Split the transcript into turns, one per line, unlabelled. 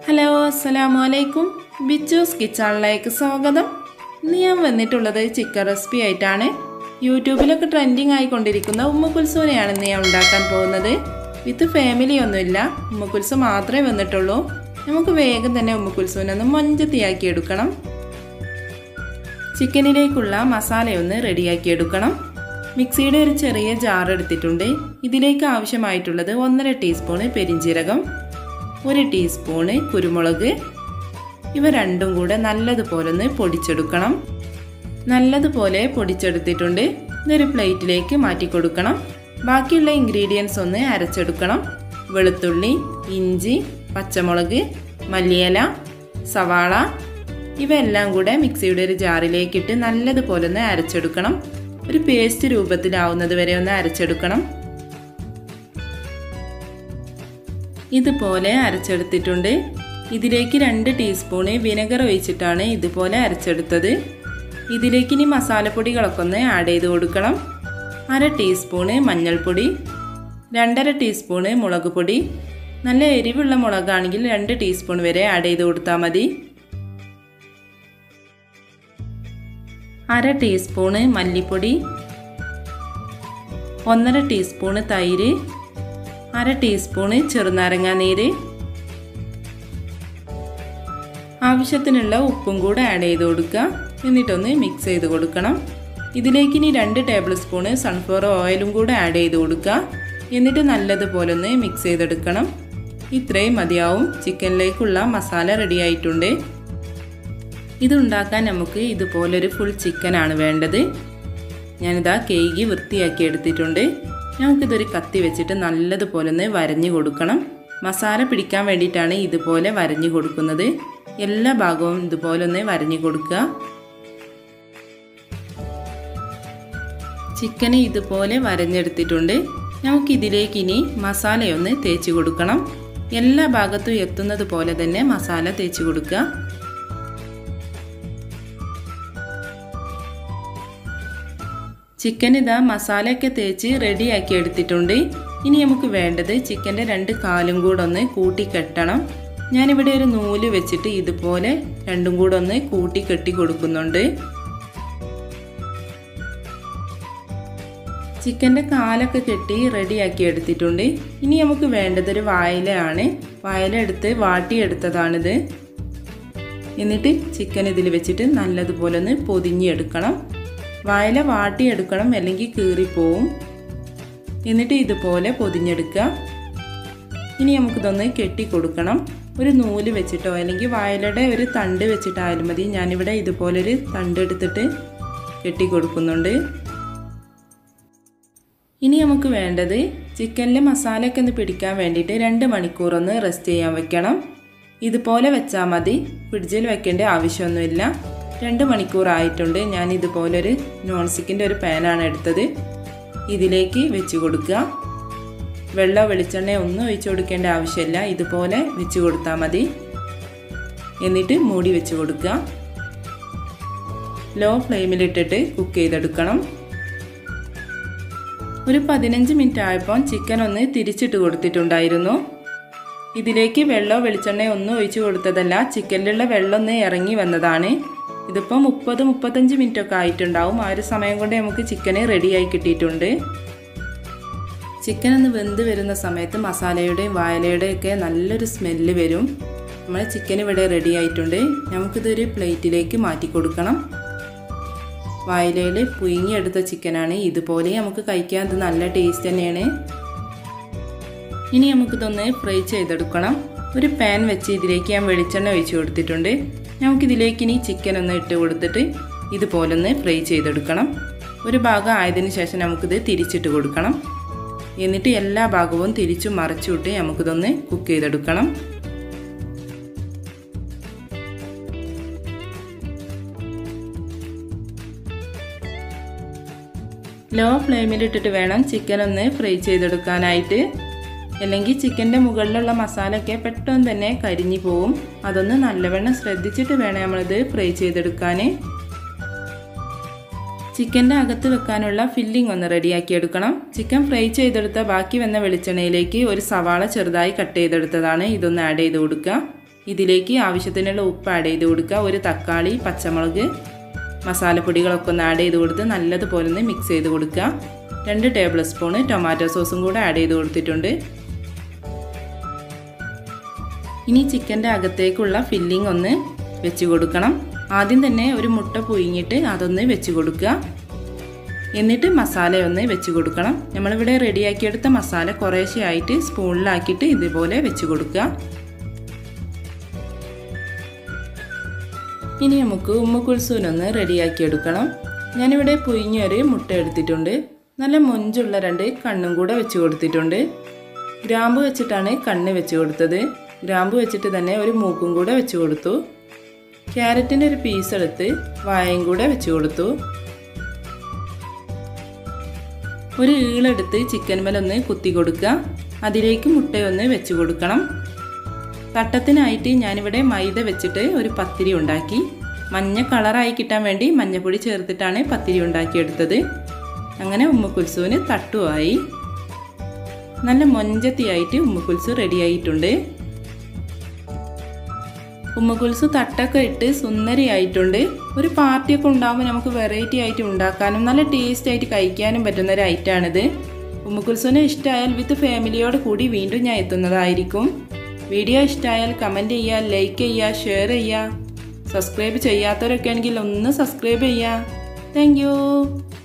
hello അസ്സലാമു അലൈക്കും ബിച്ചൂസ് കിച്ചണിലേക്ക് സ്വാഗതം ഇന്ന് ഞാൻ വന്നിട്ടുള്ളത് ചിക്കൻ റെസിപ്പി ആയിട്ടാണ് യൂട്യൂബിലൊക്കെ ട്രെൻഡിങ് ആയിക്കൊണ്ടിരിക്കുന്ന ഉമ്മക്കുൽസൂനെയാണ് ഇന്ന് ഞാൻ ഉണ്ടാക്കാൻ പോകുന്നത് വിത്ത് ഫാമിലി ഒന്നുമില്ല ഉമ്മക്കുൽസ് മാത്രമേ വന്നിട്ടുള്ളൂ നമുക്ക് വേഗം തന്നെ ഉമ്മക്കുൽസൂനൊന്ന് മൊഞ്ചത്തിയാക്കി എടുക്കണം ചിക്കനിലേക്കുള്ള മസാലയൊന്ന് റെഡിയാക്കി എടുക്കണം മിക്സിയുടെ ഒരു ചെറിയ ജാർ എടുത്തിട്ടുണ്ട് ഇതിലേക്ക് ആവശ്യമായിട്ടുള്ളത് ഒന്നര ടീസ്പൂണ് പെരിഞ്ചീരകം ഒരു ടീസ്പൂണ് കുരുമുളക് ഇവ രണ്ടും കൂടെ നല്ലതുപോലെ ഒന്ന് പൊടിച്ചെടുക്കണം നല്ലതുപോലെ പൊടിച്ചെടുത്തിട്ടുണ്ട് ഇതൊരു പ്ലേറ്റിലേക്ക് മാറ്റി കൊടുക്കണം ബാക്കിയുള്ള ഇൻഗ്രീഡിയൻസ് ഒന്ന് അരച്ചെടുക്കണം വെളുത്തുള്ളി ഇഞ്ചി പച്ചമുളക് മല്ലിയില സവാള ഇവയെല്ലാം കൂടെ മിക്സിയുടെ ഒരു ജാറിലേക്കിട്ട് നല്ലതുപോലെ ഒന്ന് അരച്ചെടുക്കണം ഒരു പേസ്റ്റ് രൂപത്തിലാവുന്നത് വരെ ഒന്ന് അരച്ചെടുക്കണം ഇതുപോലെ അരച്ചെടുത്തിട്ടുണ്ട് ഇതിലേക്ക് രണ്ട് ടീസ്പൂണ് വിനെഗർ ഒഴിച്ചിട്ടാണ് ഇതുപോലെ അരച്ചെടുത്തത് ഇതിലേക്ക് ഇനി മസാലപ്പൊടികളൊക്കെ ഒന്ന് ആഡ് ചെയ്ത് കൊടുക്കണം അര ടീസ്പൂണ് മഞ്ഞൾപ്പൊടി രണ്ടര ടീസ്പൂണ് മുളക് പൊടി നല്ല എരിവുള്ള മുളകാണെങ്കിൽ രണ്ട് ടീസ്പൂൺ വരെ ആഡ് ചെയ്ത് കൊടുത്താൽ മതി അര ടീസ്പൂണ് മല്ലിപ്പൊടി ഒന്നര ടീസ്പൂണ് തൈര് അര ടീസ്പൂണ് ചെറുനാരങ്ങ നീര് ആവശ്യത്തിനുള്ള ഉപ്പും കൂടെ ആഡ് ചെയ്ത് കൊടുക്കുക എന്നിട്ടൊന്ന് മിക്സ് ചെയ്ത് കൊടുക്കണം ഇതിലേക്ക് ഇനി രണ്ട് ടേബിൾ സ്പൂണ് സൺഫ്ലവർ ഓയിലും കൂടെ ആഡ് ചെയ്ത് കൊടുക്കുക എന്നിട്ട് നല്ലതുപോലെ ഒന്ന് മിക്സ് ചെയ്തെടുക്കണം ഇത്രയും മതിയാവും ചിക്കനിലേക്കുള്ള മസാല റെഡി ആയിട്ടുണ്ട് ഇതുണ്ടാക്കാൻ നമുക്ക് ഇതുപോലൊരു ഫുൾ ചിക്കനാണ് വേണ്ടത് ഞാനിതാ കേകി വൃത്തിയാക്കി എടുത്തിട്ടുണ്ട് നമുക്കിതൊരു കത്തി വെച്ചിട്ട് നല്ലതുപോലെ ഒന്ന് വരഞ്ഞു കൊടുക്കണം മസാല പിടിക്കാൻ വേണ്ടിയിട്ടാണ് ഇതുപോലെ വരഞ്ഞു കൊടുക്കുന്നത് എല്ലാ ഭാഗവും ഇതുപോലെ ഒന്ന് വരഞ്ഞു കൊടുക്കുക ചിക്കന് ഇതുപോലെ വരഞ്ഞെടുത്തിട്ടുണ്ട് നമുക്കിതിലേക്ക് ഇനി മസാലയൊന്ന് തേച്ച് കൊടുക്കണം എല്ലാ ഭാഗത്തും എത്തുന്നത് പോലെ തന്നെ മസാല തേച്ച് കൊടുക്കുക ചിക്കൻ ഇതാ മസാലയൊക്കെ തേച്ച് റെഡിയാക്കി എടുത്തിട്ടുണ്ട് ഇനി നമുക്ക് വേണ്ടത് ചിക്കൻ്റെ രണ്ട് കാലും കൂടെ ഒന്ന് കൂട്ടി കെട്ടണം ഞാനിവിടെ ഒരു നൂല് വെച്ചിട്ട് ഇതുപോലെ രണ്ടും കൂടെ ഒന്ന് കൂട്ടി കെട്ടി കൊടുക്കുന്നുണ്ട് ചിക്കൻ്റെ കാലൊക്കെ കെട്ടി റെഡിയാക്കി എടുത്തിട്ടുണ്ട് ഇനി നമുക്ക് വേണ്ടത് ഒരു വായിലയാണ് വായില എടുത്ത് വാട്ടിയെടുത്തതാണിത് എന്നിട്ട് ചിക്കൻ ഇതിൽ വെച്ചിട്ട് നല്ലതുപോലെ ഒന്ന് പൊതിഞ്ഞെടുക്കണം വായില വാട്ടിയെടുക്കണം അല്ലെങ്കിൽ കീറിപ്പോവും എന്നിട്ട് ഇതുപോലെ പൊതിഞ്ഞെടുക്കുക ഇനി നമുക്കിതൊന്ന് കെട്ടി കൊടുക്കണം ഒരു നൂല് വെച്ചിട്ടോ അല്ലെങ്കിൽ വായലയുടെ ഒരു തണ്ട് വെച്ചിട്ടായാലും മതി ഞാനിവിടെ ഇതുപോലൊരു തണ്ട് എടുത്തിട്ട് കെട്ടി കൊടുക്കുന്നുണ്ട് ഇനി നമുക്ക് വേണ്ടത് ചിക്കനിലെ മസാലയൊക്കെ ഒന്ന് പിടിക്കാൻ വേണ്ടിയിട്ട് രണ്ട് മണിക്കൂറൊന്ന് റെസ്റ്റ് ചെയ്യാൻ വെക്കണം ഇതുപോലെ വെച്ചാൽ മതി ഫ്രിഡ്ജിൽ വെക്കേണ്ട ആവശ്യമൊന്നുമില്ല രണ്ട് മണിക്കൂർ ആയിട്ടുണ്ട് ഞാൻ ഇതുപോലൊരു നോൺ സ്റ്റിക്കിൻ്റെ ഒരു പാനാണ് എടുത്തത് ഇതിലേക്ക് വെച്ച് കൊടുക്കുക വെള്ളം വെളിച്ചെണ്ണ ഒന്നും ഒഴിച്ചു കൊടുക്കേണ്ട ആവശ്യമില്ല ഇതുപോലെ വെച്ച് കൊടുത്താൽ മതി എന്നിട്ട് മൂടി വെച്ച് കൊടുക്കുക ലോ ഫ്ലെയിമിലിട്ടിട്ട് കുക്ക് ചെയ്തെടുക്കണം ഒരു പതിനഞ്ച് മിനിറ്റ് ആയപ്പോൾ ചിക്കൻ ഒന്ന് തിരിച്ചിട്ട് കൊടുത്തിട്ടുണ്ടായിരുന്നു ഇതിലേക്ക് വെള്ളമോ വെളിച്ചെണ്ണയോ ഒന്നും ഒഴിച്ചു കൊടുത്തതല്ല ചിക്കനിലുള്ള വെള്ളം ഒന്ന് ഇറങ്ങി വന്നതാണ് ഇതിപ്പോൾ മുപ്പത് മുപ്പത്തഞ്ച് മിനിറ്റ് ഒക്കെ ആയിട്ടുണ്ടാവും ആ ഒരു സമയം കൊണ്ട് നമുക്ക് ചിക്കന് റെഡിയായി കിട്ടിയിട്ടുണ്ട് ചിക്കൻ ഒന്ന് വെന്ത് വരുന്ന സമയത്ത് മസാലയുടെയും വായലയുടെയും ഒക്കെ നല്ലൊരു സ്മെല്ല് വരും നമ്മുടെ ചിക്കൻ ഇവിടെ റെഡി ആയിട്ടുണ്ട് നമുക്കിതൊരു പ്ലേറ്റിലേക്ക് മാറ്റി കൊടുക്കണം വായലയിൽ പുഴുങ്ങിയെടുത്ത ചിക്കനാണ് ഇതുപോലെ നമുക്ക് കഴിക്കാൻ ഇത് നല്ല ടേസ്റ്റ് തന്നെയാണ് ഇനി നമുക്കിതൊന്ന് ഫ്രൈ ചെയ്തെടുക്കണം ഒരു പാൻ വെച്ച് ഇതിലേക്ക് ഞാൻ വെളിച്ചെണ്ണ ഒഴിച്ച് കൊടുത്തിട്ടുണ്ട് നമുക്കിതിലേക്ക് ഇനി ചിക്കൻ ഒന്ന് ഇട്ട് കൊടുത്തിട്ട് ഇതുപോലൊന്ന് ഫ്രൈ ചെയ്തെടുക്കണം ഒരു ഭാഗം ആയതിനു ശേഷം നമുക്കിത് തിരിച്ചിട്ട് കൊടുക്കണം എന്നിട്ട് എല്ലാ ഭാഗവും തിരിച്ചും മറച്ചുവിട്ട് നമുക്കിതൊന്ന് കുക്ക് ചെയ്തെടുക്കണം ലോ ഫ്ലെയിമിലിട്ടിട്ട് വേണം ചിക്കൻ ഒന്ന് ഫ്രൈ ചെയ്തെടുക്കാനായിട്ട് അല്ലെങ്കിൽ ചിക്കൻ്റെ മുകളിലുള്ള മസാലയൊക്കെ പെട്ടെന്ന് തന്നെ കരിഞ്ഞു പോവും അതൊന്ന് നല്ലവണ്ണം ശ്രദ്ധിച്ചിട്ട് വേണം നമ്മളിത് ഫ്രൈ ചെയ്തെടുക്കാൻ ചിക്കൻ്റെ അകത്ത് വെക്കാനുള്ള ഫില്ലിംഗ് ഒന്ന് റെഡിയാക്കി എടുക്കണം ചിക്കൻ ഫ്രൈ ചെയ്തെടുത്ത ബാക്കി വന്ന വെളിച്ചെണ്ണയിലേക്ക് ഒരു സവാള ചെറുതായി കട്ട് ചെയ്തെടുത്തതാണ് ഇതൊന്ന് ആഡ് ചെയ്ത് കൊടുക്കുക ഇതിലേക്ക് ആവശ്യത്തിനുള്ള ഉപ്പ് ആഡ് ചെയ്ത് കൊടുക്കുക ഒരു തക്കാളി പച്ചമുളക് മസാലപ്പൊടികളൊക്കെ ഒന്ന് ആഡ് ചെയ്ത് കൊടുത്ത് നല്ലതുപോലെ ഒന്ന് മിക്സ് ചെയ്ത് കൊടുക്കുക രണ്ട് ടേബിൾ സ്പൂണ് ടൊമാറ്റോ സോസും കൂടെ ആഡ് ചെയ്ത് കൊടുത്തിട്ടുണ്ട് ഇനി ചിക്കൻ്റെ അകത്തേക്കുള്ള ഫില്ലിംഗ് ഒന്ന് വെച്ച് കൊടുക്കണം ആദ്യം തന്നെ ഒരു മുട്ട പുഴുങ്ങിയിട്ട് അതൊന്ന് വെച്ച് കൊടുക്കുക എന്നിട്ട് മസാല ഒന്ന് വെച്ച് കൊടുക്കണം നമ്മളിവിടെ റെഡിയാക്കിയെടുത്ത മസാല കുറേശ്ശെ ആയിട്ട് സ്പൂണിലാക്കിയിട്ട് ഇതുപോലെ വെച്ച് കൊടുക്കുക ഇനി നമുക്ക് ഉമ്മക്കുൽസൂനൊന്ന് റെഡിയാക്കി എടുക്കണം ഞാനിവിടെ പുയിഞ്ഞൊരു മുട്ട എടുത്തിട്ടുണ്ട് നല്ല മൊഞ്ചുള്ള രണ്ട് കണ്ണും കൂടെ വെച്ച് കൊടുത്തിട്ടുണ്ട് ഗ്രാമ്പ് വെച്ചിട്ടാണ് കണ്ണ് വെച്ച് കൊടുത്തത് ഗ്രാമ്പ് വെച്ചിട്ട് തന്നെ ഒരു മൂക്കും കൂടെ വെച്ച് കൊടുത്തു ക്യാരറ്റിൻ്റെ ഒരു പീസ് എടുത്ത് വായയും കൂടെ വെച്ച് കൊടുത്തു ഒരു ഈളെടുത്ത് ചിക്കൻ മേലൊന്ന് കുത്തി കൊടുക്കുക അതിലേക്ക് മുട്ടയൊന്ന് വെച്ച് കൊടുക്കണം തട്ടത്തിനായിട്ട് ഞാനിവിടെ മൈദ വെച്ചിട്ട് ഒരു പത്തിരി ഉണ്ടാക്കി മഞ്ഞ കളറായി കിട്ടാൻ വേണ്ടി മഞ്ഞപ്പൊടി ചേർത്തിട്ടാണ് പത്തിരി ഉണ്ടാക്കിയെടുത്തത് അങ്ങനെ ഉമ്മക്കുൽസുവിന് തട്ടുമായി നല്ല മൊഞ്ചത്തിയായിട്ട് ഉമ്മക്കുൽസു റെഡിയായിട്ടുണ്ട് ഉമ്മക്കുൽസ് തട്ടൊക്കെ ഇട്ട് സുന്ദരിയായിട്ടുണ്ട് ഒരു പാർട്ടിയൊക്കെ ഉണ്ടാകുമ്പോൾ നമുക്ക് വെറൈറ്റി ആയിട്ട് ഉണ്ടാക്കാനും നല്ല ടേസ്റ്റ് ആയിട്ട് കഴിക്കാനും പറ്റുന്ന ഒരു ഐറ്റമാണിത് ഉമ്മക്കുൽസുവിനെ ഇഷ്ടമായാൽ വിത്ത് ഫാമിലിയോട് കൂടി വീണ്ടും ഞാൻ എത്തുന്നതായിരിക്കും വീഡിയോ ഇഷ്ടമായാൽ കമൻറ്റ് ചെയ്യുക ലൈക്ക് ചെയ്യുക ഷെയർ ചെയ്യുക സബ്സ്ക്രൈബ് ചെയ്യാത്തവരൊക്കെ ആണെങ്കിൽ ഒന്ന് സബ്സ്ക്രൈബ് ചെയ്യുക താങ്ക്